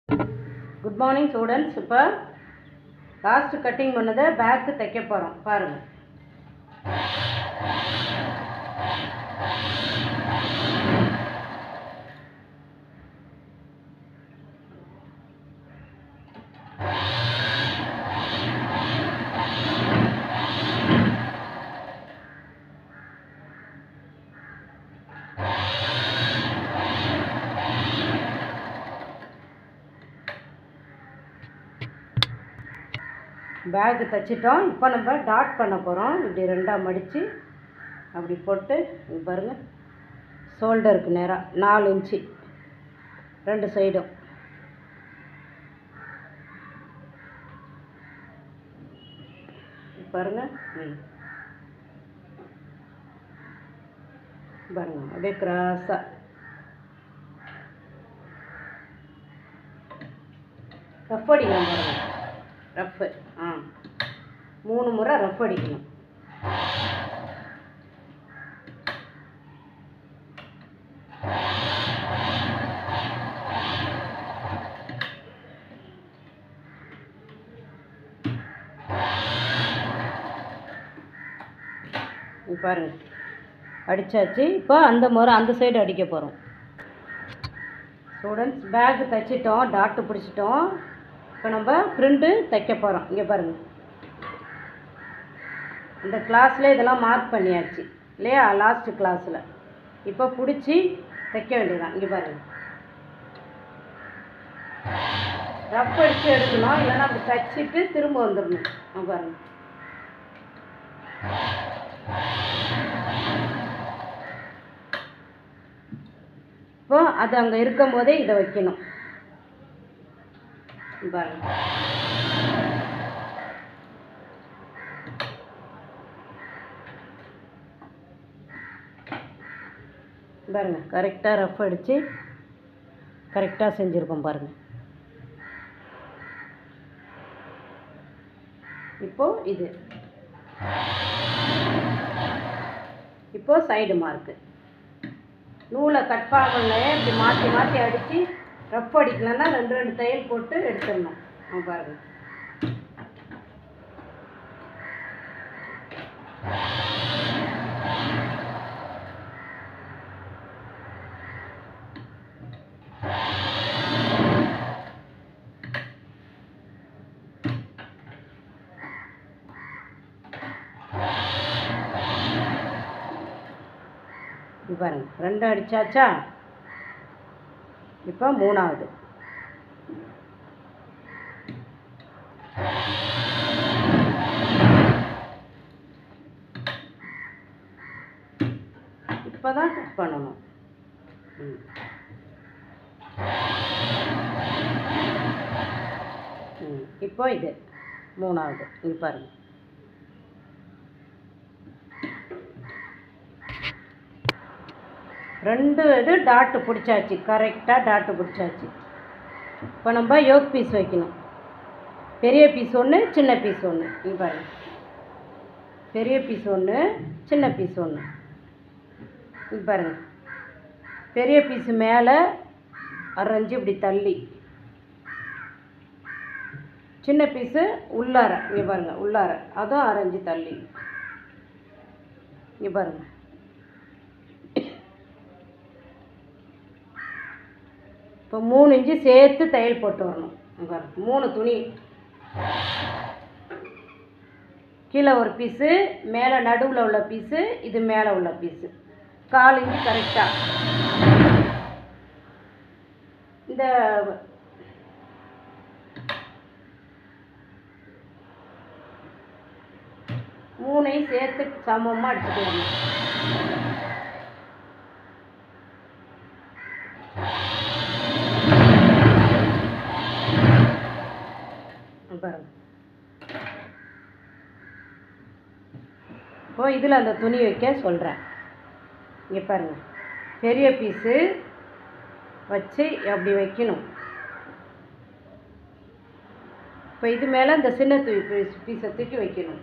Good morning students இப்போ last cutting பண்ணதை back தைக்க போகிறோம் பாருங்கள் பேக்கு தைச்சிட்டோம் இப்போ நம்ம டாட் பண்ண போகிறோம் இப்படி ரெண்டாக மடித்து அப்படி போட்டு இங்க பாருங்க ஷோல்டருக்கு நேராக நாலு இன்ச்சு ரெண்டு சைடும் பாருங்க ம் பாருங்க அப்படியே கிராஸாக ரஃப் அடிக்கணும் பாருங்க ரஃப்பு ஆ மூணு முறை ரஃப் அடிக்கணும் இங்க பாருங்க அடிச்சாச்சு இப்போ அந்த முறை அந்த சைடு அடிக்க போகிறோம் ஸ்டூடெண்ட்ஸ் பேக்கு தைச்சிட்டோம் டாட்டு பிடிச்சிட்டோம் இப்போ நம்ம பிரிண்ட்டு தைக்க போகிறோம் இங்கே பாருங்கள் இந்த கிளாஸில் இதெல்லாம் மார்க் பண்ணியாச்சு இல்லையா லாஸ்ட்டு கிளாஸில் இப்போ பிடிச்சி தைக்க வேண்டியதான் இங்கே பாருங்கள் ரஃப் அடித்து எடுக்கணும் இல்லைன்னா அப்படி தைச்சிட்டு திரும்ப வந்துடணும் இங்க பாருங்க இப்போ அது அங்கே இருக்கும் போதே இதை வைக்கணும் இங்க பாருங்க பாருங்க கரெக்டாக ரஃப் அடித்து கரெக்டாக செஞ்சுருக்கோம் பாருங்க இப்போ இது இப்போ சைடு மார்க்கு நூலை கட் பண்ணலையே இப்படி மாற்றி மாற்றி அடித்து ரஃப் அடிக்கலன்னா ரெண்டு ரெண்டு தையல் போட்டு எடுத்துடணும் ஆ பாருங்க இது பாருங்க ரெண்டு அடிச்சாச்சா இப்போ மூணாவது இப்போ தான் கட் பண்ணணும் ம். ம் இப்போ இது மூணாவது இது பாருங்க ரெண்டு இது டாட்டு பிடிச்சாச்சு கரெக்டாக டாட்டு பிடிச்சாச்சு இப்போ நம்ம யோக் பீஸ் வைக்கணும் பெரிய பீஸ் ஒன்று சின்ன பீஸ் ஒன்று இங்கே பாருங்க பெரிய பீஸ் ஒன்று சின்ன பீஸ் ஒன்று இங்கே பாருங்க பெரிய பீஸ் மேலே அரைஞ்சு இப்படி தள்ளி சின்ன பீஸு உள்ளார இங்கே பாருங்க உள்ளார அதுவும் அரைஞ்சு தள்ளி இங்கே பாருங்க இப்போ மூணு இன்ச்சு சேர்த்து தையல் போட்டு வரணும் இங்க பாருங்க மூணு துணி கீழே ஒரு பீஸு மேலே நடுவில் உள்ள பீஸு இது மேலே உள்ள பீஸு கால் இன்ச்சு கரெக்டாக இந்த மூணையும் சேர்த்து சமமாக எடுத்துட்டு வரணும் இங்க பாருங்க இப்போ இதில் அந்த துணி வைக்க சொல்கிறேன் இங்கே பாருங்க பெரிய பீஸு வச்சு அப்படி வைக்கணும் இப்போ இது மேலே இந்த சின்ன தூக்கி பீஸ் பீஸை தூக்கி வைக்கணும்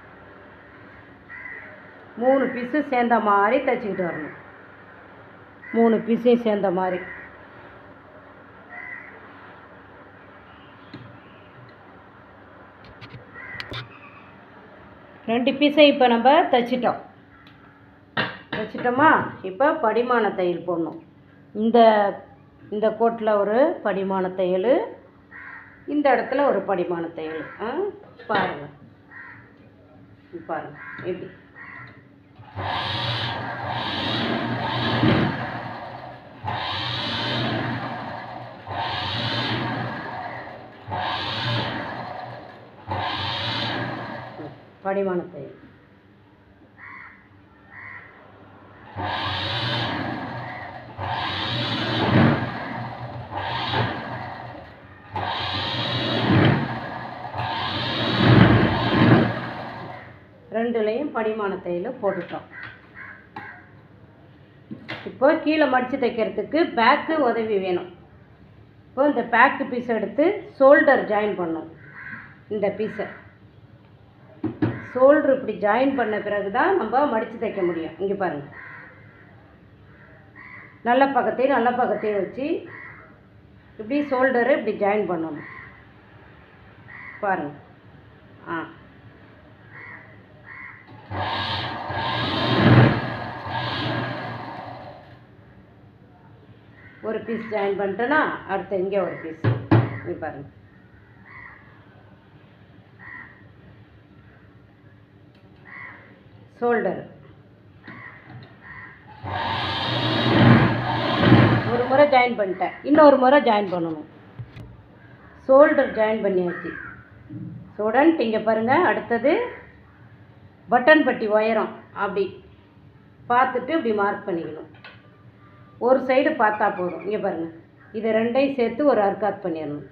மூணு பீஸு சேர்ந்த மாதிரி தைச்சிக்கிட்டு வரணும் மூணு பீஸையும் சேர்ந்த மாதிரி ரெண்டு பீஸை இப்போ நம்ம தைச்சிட்டோம் தைச்சிட்டோமா இப்போ படிமான தையல் போடணும் இந்த இந்த கோட்டில் ஒரு படிமான தையல் இந்த இடத்துல ஒரு படிமான தையல் ஆ பாருங்கள் பாருங்கள் எப்படி ம், படிமான தையல் ரெண்டுலேயும் படிமான தையல் போட்டுட்டோம் இப்போ கீழே மடித்து தைக்கிறதுக்கு பேக்கு உதவி வேணும் இப்போ இந்த பேக்கு பீஸ் எடுத்து ஷோல்டர் ஜாயின் பண்ணணும் இந்த பீஸை ஷோல்டர் இப்படி ஜாயின் பண்ண பிறகு தான் நம்ம மடித்து தைக்க முடியும் இங்கே பாருங்கள் நல்ல பக்கத்தையும் நல்ல பக்கத்தையும் வச்சு இப்படி ஷோல்டரை இப்படி ஜாயின் பண்ணணும் பாருங்கள் ஆ ஒரு பீஸ் ஜாயின் பண்ணிட்டேன்னா அடுத்து இங்கே ஒரு பீஸ் இங்கே பாருங்க ஷோல்டர் ஒரு முறை ஜாயின் பண்ணிட்டேன் இன்னொரு முறை ஜாயின் பண்ணணும் ஷோல்டர் ஜாயின் பண்ணியாச்சு ஸ்டூடெண்ட் இங்கே பாருங்கள் அடுத்தது பட்டன் பட்டி உயரம் அப்படி பார்த்துட்டு இப்படி மார்க் பண்ணிக்கணும் ஒரு சைடு பார்த்தா போதும் இங்கே பாருங்கள் இது ரெண்டையும் சேர்த்து ஒரு அர்க்காத் பண்ணிடணும்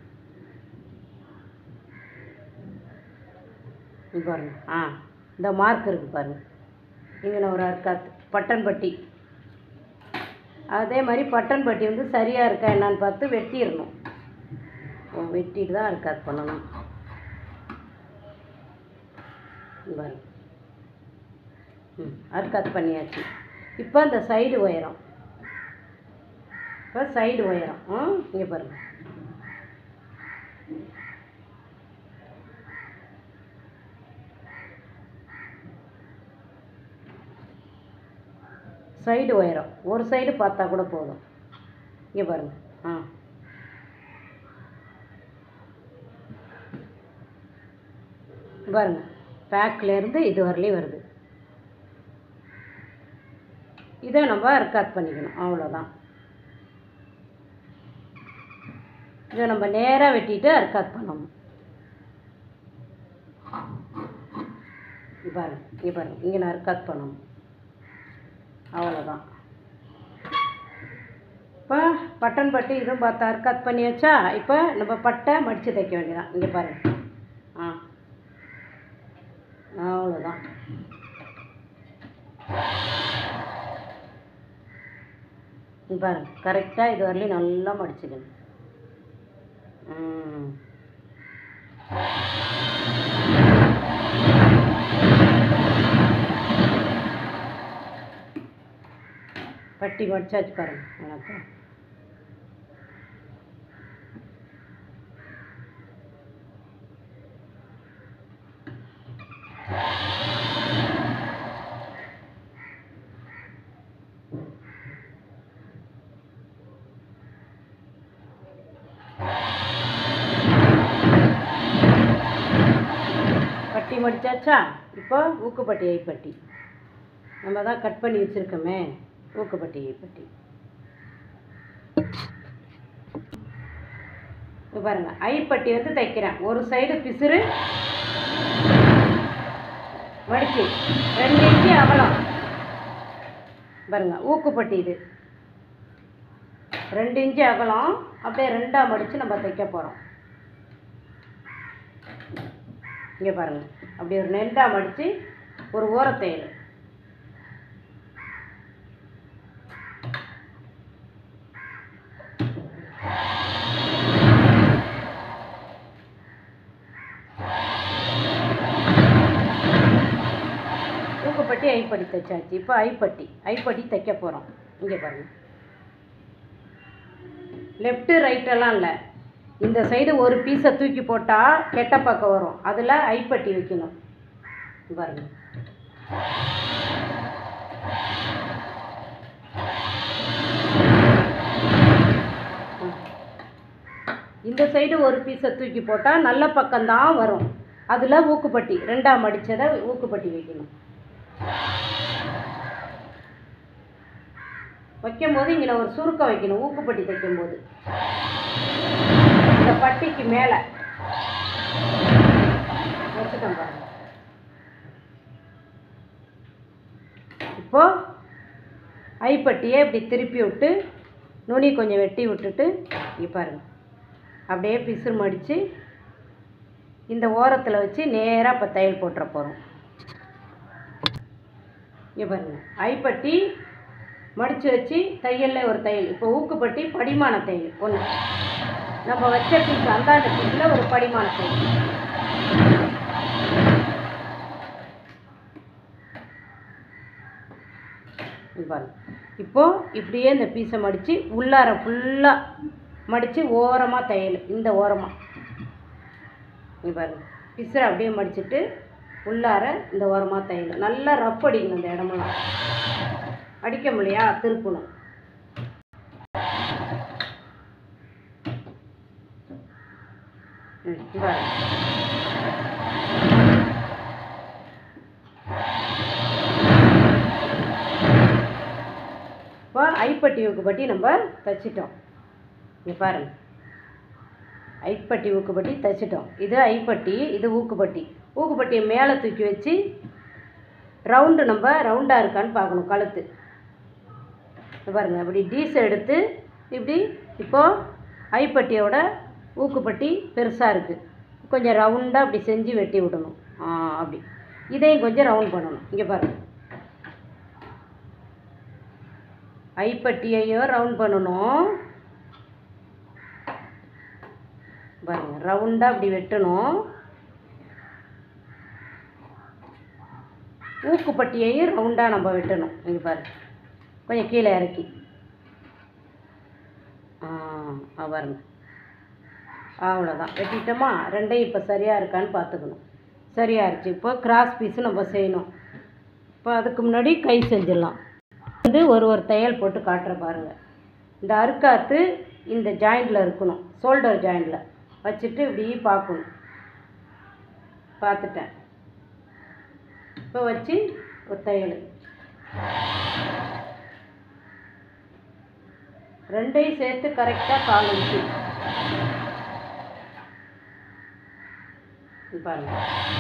இங்க பாருங்க ஆ இந்த மார்க் இருக்குது பாருங்கள் இங்கே ஒரு அர்க்காத் பட்டன் பட்டி அதே மாதிரி பட்டன் பட்டி வந்து சரியாக இருக்கா என்னன்னு பார்த்து வெட்டிடணும் ஓ, வெட்டிட்டு தான் அர்க்காத் பண்ணணும் இங்க பாருங்க ம் அர்க்காத் பண்ணியாச்சு இப்போ இந்த சைடு உயரம் இப்போ சைடு உயரம் ஆ இங்கே பாருங்க சைடு உயரம் ஒரு சைடு பார்த்தா கூட போதும் இங்கே பாருங்க ஆ பாருங்க பேக்லேருந்து இது வரலையும் வருது இதை நம்ம ரெக்கார்ட் பண்ணிக்கணும் அவ்வளோதான் இதை நம்ம நேராக வெட்டிட்டு ரெக்கார்ட் பண்ணணும் இங்க பாருங்க இங்கே பாருங்க இங்கே நான் ரெக்கார்ட் பண்ணணும் அவ்வளோதான் இப்போ பட்டன் பட்டி இதுவும் பார்த்தா ரெக்கார்ட் பண்ணி வச்சா இப்போ நம்ம பட்டை மடித்து தைக்க வேண்டியதான் இங்கே பாருங்க ஆ அவ்வளோதான் இங்க பாருங்க கரெக்டாக இது வரலையும் நல்லா மடிச்சுக்கணும் ம் பட்டி மடிச்சாச்சு பாருங்க வணக்கம் பட்டி மடிச்சாச்சா இப்போ ஊக்குப்பட்டி ஐப்பட்டி நம்ம தான் கட் பண்ணி வச்சுருக்கோமே ஊக்குப்பட்டி ஐப்பட்டி இப்போ பாருங்க ஐப்பட்டி வந்து தைக்கிறேன் ஒரு சைடு பிசுறு மடிச்சு ரெண்டு இன்ச்சு அகலம் பாருங்க ஊக்குப்பட்டி இது ரெண்டு இன்ச்சு அகலம் அப்படியே ரெண்டாக மடித்து நம்ம தைக்க போகிறோம் இங்கே பாருங்க அப்படி ஒரு நெண்டாக மடித்து ஒரு ஓரத்தையல் ஊக்குப்பட்டி ஐப்பட்டி தைச்சாச்சு இப்போ ஐப்பட்டி ஐப்பட்டி தைக்க போகிறோம் இங்கே பாருங்க லெஃப்ட்டு ரைட்டெல்லாம் இல்லை இந்த சைடு ஒரு பீஸை தூக்கி போட்டால் கெட்ட பக்கம் வரும் அதில் ஐப்பட்டி வைக்கணும் பாருங்க ம். இந்த சைடு ஒரு பீஸை தூக்கி போட்டால் நல்ல பக்கம்தான் வரும் அதில் ஊக்குப்பட்டி ரெண்டாம் அடித்ததை ஊக்குப்பட்டி வைக்கணும் வைக்கும்போது இங்கே ஒரு சுருக்கம் வைக்கணும் ஊக்குப்பட்டி தைக்கும்போது இந்த பட்டிக்கு மேலே வச்சுட்டோம் பாருங்க இப்போ ஐப்பட்டியை இப்படி திருப்பி விட்டு நுனி கொஞ்சம் வெட்டி விட்டுட்டு இங்கே பாருங்க அப்படியே பிசு மடித்து இந்த ஓரத்தில் வச்சு நேராக இப்போ தையல் போட்டுற போகிறோம் இங்கே பாருங்க ஐப்பட்டி மடித்து வச்சு தையல்ல ஒரு தையல் இப்போ ஊக்குப்பட்டி படிமான தையல் ஒன்று நம்ம வச்ச பீஸ் அந்தாண்ட பீஸில் ஒரு படிமான தையல் இங்க பாருங்க இப்போ இப்படியே இந்த பீஸை மடித்து உள்ளார ஃபுல்லாக மடித்து ஓரமாக தையல் இந்த ஓரமாக இங்க பாருங்க பிசரை அப்படியே மடிச்சிட்டு உள்ளார இந்த ஓரமாக தையல் நல்லா ரஃப் அடிக்கணும் இந்த இடமெல்லாம் அடிக்க முடியா திருப்பணும் ம், இங்க பாருங்க. இப்போ ஐப்பட்டி ஊக்குப்பட்டி நம்ம தைச்சிட்டோம் இங்கே பாருங்க ஐப்பட்டி ஊக்குப்பட்டி தைச்சிட்டோம் இது ஐப்பட்டி இது ஊக்குப்பட்டி ஊக்குப்பட்டியை மேலே தூக்கி வச்சு ரவுண்டு நம்ம ரவுண்டாக இருக்கான்னு பார்க்கணும் கழுத்து இங்க பாருங்க அப்படி டீஸ் எடுத்து இப்படி இப்போது ஐப்பட்டியோட ஊக்குப்பட்டி பெருசாக இருக்குது கொஞ்சம் ரவுண்டாக அப்படி செஞ்சு வெட்டி விடணும் ஆ அப்படி இதையும் கொஞ்சம் ரவுண்ட் பண்ணணும் இங்கே பாருங்க ஐப்பட்டியையும் ரவுண்ட் பண்ணணும் பாருங்க ரவுண்டாக அப்படி வெட்டணும் ஊக்குப்பட்டியையும் ரவுண்டாக நம்ம வெட்டணும் இங்கே பாருங்க கொஞ்சம் கீழே இறக்கி ஆ ஆ, பாருங்க அவ்வளோதான் வெட்டிட்டோமா ரெண்டையும் இப்போ சரியாக இருக்கான்னு பார்த்துக்கணும் சரியா இருந்துச்சு இப்போ கிராஸ் பீஸு நம்ம செய்யணும் இப்போ அதுக்கு முன்னாடி கை செஞ்சிடலாம் வந்து ஒரு ஒரு தையல் போட்டு காட்டுற பாருங்க இந்த அருக்காத்து இந்த ஜாயிண்டில் இருக்கணும் ஷோல்டர் ஜாயிண்டில் வச்சுட்டு இப்படி பார்க்கணும் பார்த்துட்டேன் இப்போ வச்சு ஒரு தையல் ரெண்டையும் சேர்த்து கரெக்டாக கால் வச்சு இது பாருங்க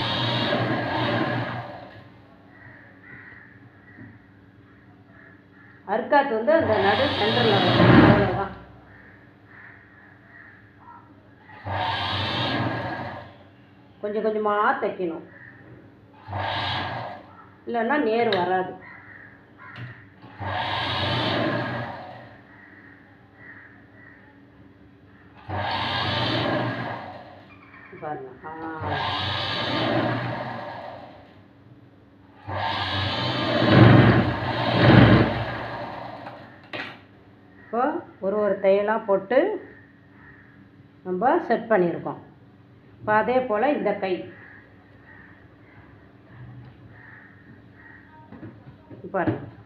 அர்க்காத் வந்து அந்த நடு சென்டரில் வரும் அவ்வளோதான் கொஞ்சம் கொஞ்சமாக தைக்கணும் இல்லைன்னா நேர் வராது பாருங்க ஆ இப்போ ஒரு ஒரு தையலாக போட்டு நம்ம செட் பண்ணியிருக்கோம் இப்போ அதே போல் இந்த கை பாருங்க